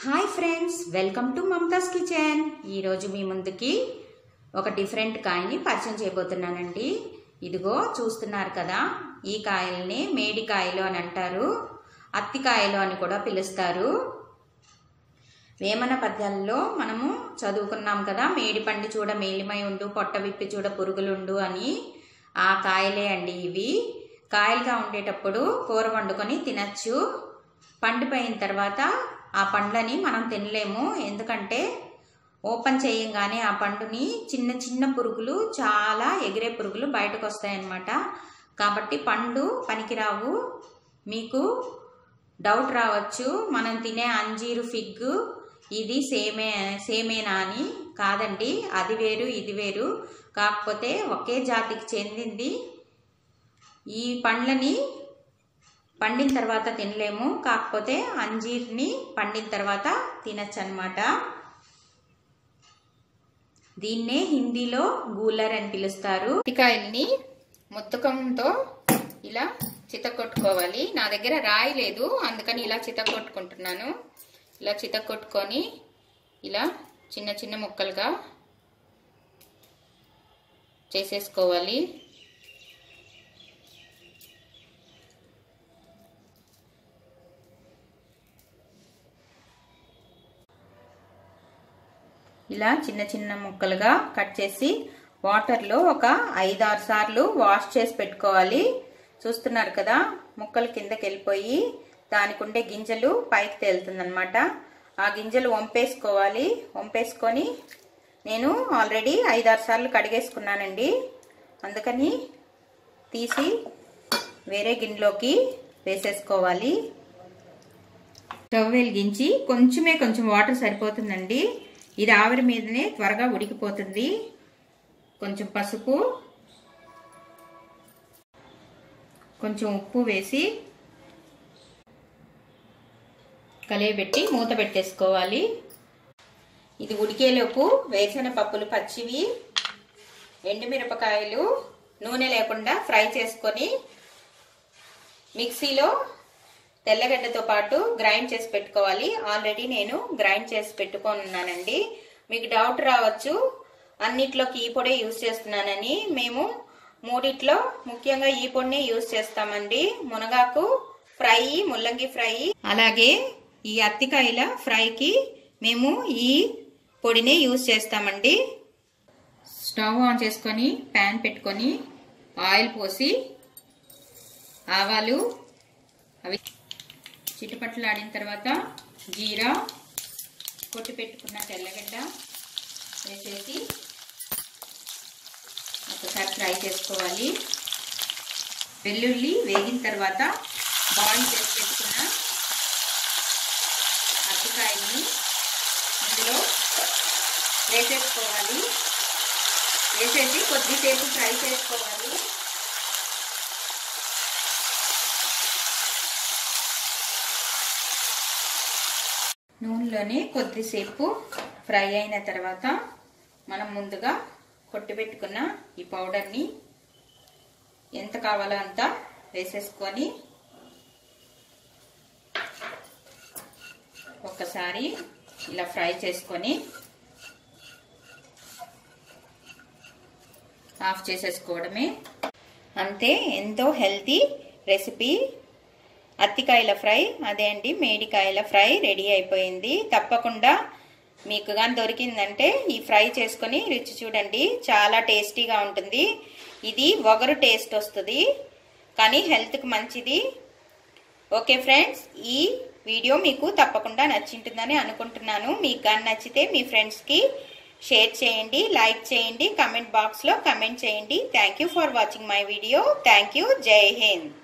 hi friends welcome to Mamata's kitchen ఈరోజు మీ ముందుకి ఒక డిఫరెంట్ కాయని పరిచయం చేయబోతున్నానండి ఇదిగో చూస్తున్నారు కదా ఈ కాయల్ని మేడికాయలు అని అంటారు అత్తికాయలు అని కూడా పిలుస్తారు వేమన పద్యాల్లో మనము చదువుకున్నాం కదా మేడి పండి చూడ మేలిమై ఉండు పొట్ట విప్పి చూడ పురుగులుండు అని ఆ కాయలే అండి ఇవి కాయలుగా ఉండేటప్పుడు కూర వండుకొని తినచ్చు పండిపోయిన తర్వాత ఆ పండ్లని మనం తినలేము ఎందుకంటే ఓపెన్ చేయంగానే ఆ పండుని చిన్న చిన్న పురుగులు చాలా ఎగిరే పురుగులు బయటకు వస్తాయన్నమాట కాబట్టి పండు పనికిరావు మీకు డౌట్ రావచ్చు మనం తినే అంజీరు ఫిగ్ ఇది సేమే సేమేనా అని కాదండి అది వేరు ఇది వేరు కాకపోతే ఒకే జాతికి చెందింది ఈ పండ్లని పండిన తర్వాత తినలేము కాకపోతే అంజీర్ని పండిన తర్వాత తినచ్చు అనమాట దీన్నే హిందీలో గూలర్ అని పిలుస్తారు అరటికాయల్ని ముత్తకంతో ఇలా చితకొట్టుకోవాలి నా దగ్గర రాయి లేదు అందుకని ఇలా చితకొట్టుకుంటున్నాను ఇలా చితకొట్టుకొని ఇలా చిన్న చిన్న ముక్కలుగా చేసేసుకోవాలి ఇలా చిన్న చిన్న ముక్కలుగా కట్ చేసి వాటర్లో ఒక ఐదారు సార్లు వాష్ చేసి పెట్టుకోవాలి చూస్తున్నారు కదా ముక్కలు కిందకి వెళ్ళిపోయి దానికి ఉండే గింజలు పైకి తేలుతుందనమాట ఆ గింజలు వంపేసుకోవాలి వంపేసుకొని నేను ఆల్రెడీ ఐదారు సార్లు కడిగేసుకున్నానండి అందుకని తీసి వేరే గిన్నెలోకి వేసేసుకోవాలి స్టవ్ వెలిగించి కొంచెమే కొంచెం వాటర్ సరిపోతుందండి ఇది ఆవిరి మీదనే త్వరగా ఉడికిపోతుంది కొంచెం పసుపు కొంచెం ఉప్పు వేసి కలియబెట్టి మూత పెట్టేసుకోవాలి ఇది ఉడికేలోపు వేసిన పప్పులు పచ్చివి ఎండుమిరపకాయలు నూనె లేకుండా ఫ్రై చేసుకొని మిక్సీలో తెల్లగడ్డతో పాటు గ్రైండ్ చేసి పెట్టుకోవాలి ఆల్రెడీ నేను గ్రైండ్ చేసి పెట్టుకొని ఉన్నానండి మీకు డౌట్ రావచ్చు అన్నిట్లోకి ఈ పొడే యూజ్ చేస్తున్నానని మేము మూడిట్లో ముఖ్యంగా ఈ పొడినే యూజ్ చేస్తామండి మునగాకు ఫ్రై ముల్లంగి ఫ్రై అలాగే ఈ అత్తికాయల ఫ్రైకి మేము ఈ పొడినే యూజ్ చేస్తామండి స్టవ్ ఆన్ చేసుకొని ప్యాన్ పెట్టుకొని ఆయిల్ పోసి ఆవాలు అవి చిట్టుపట్లు ఆడిన తర్వాత జీరా కొట్టి పెట్టుకున్న తెల్లగడ్డ వేసేసి ఒకసారి ఫ్రై చేసుకోవాలి వెల్లుల్లి వేగిన తర్వాత బాయిల్ చేసి పెట్టుకున్న అరటికాయని ఇందులో వేసేసుకోవాలి వేసేసి కొద్దిసేపు ఫ్రై చేసుకోవాలి నూనెలోనే కొద్దిసేపు ఫ్రై అయిన తర్వాత మనం ముందుగా కొట్టిపెట్టుకున్న ఈ పౌడర్ని ఎంత కావాలో అంత వేసేసుకొని ఒక్కసారి ఇలా ఫ్రై చేసుకొని ఆఫ్ చేసేసుకోవడమే అంతే ఎంతో హెల్తీ రెసిపీ అత్తికాయల ఫ్రై అదే అండి మేడికాయల ఫ్రై రెడీ అయిపోయింది తప్పకుండా మీకు కానీ దొరికిందంటే ఈ ఫ్రై చేసుకొని రుచి చూడండి చాలా టేస్టీగా ఉంటుంది ఇది ఒగరు టేస్ట్ వస్తుంది కానీ హెల్త్కి మంచిది ఓకే ఫ్రెండ్స్ ఈ వీడియో మీకు తప్పకుండా నచ్చింటుందని అనుకుంటున్నాను మీకు కానీ నచ్చితే మీ ఫ్రెండ్స్కి షేర్ చేయండి లైక్ చేయండి కమెంట్ బాక్స్లో కమెంట్ చేయండి thank for watching my video thank జై హింద్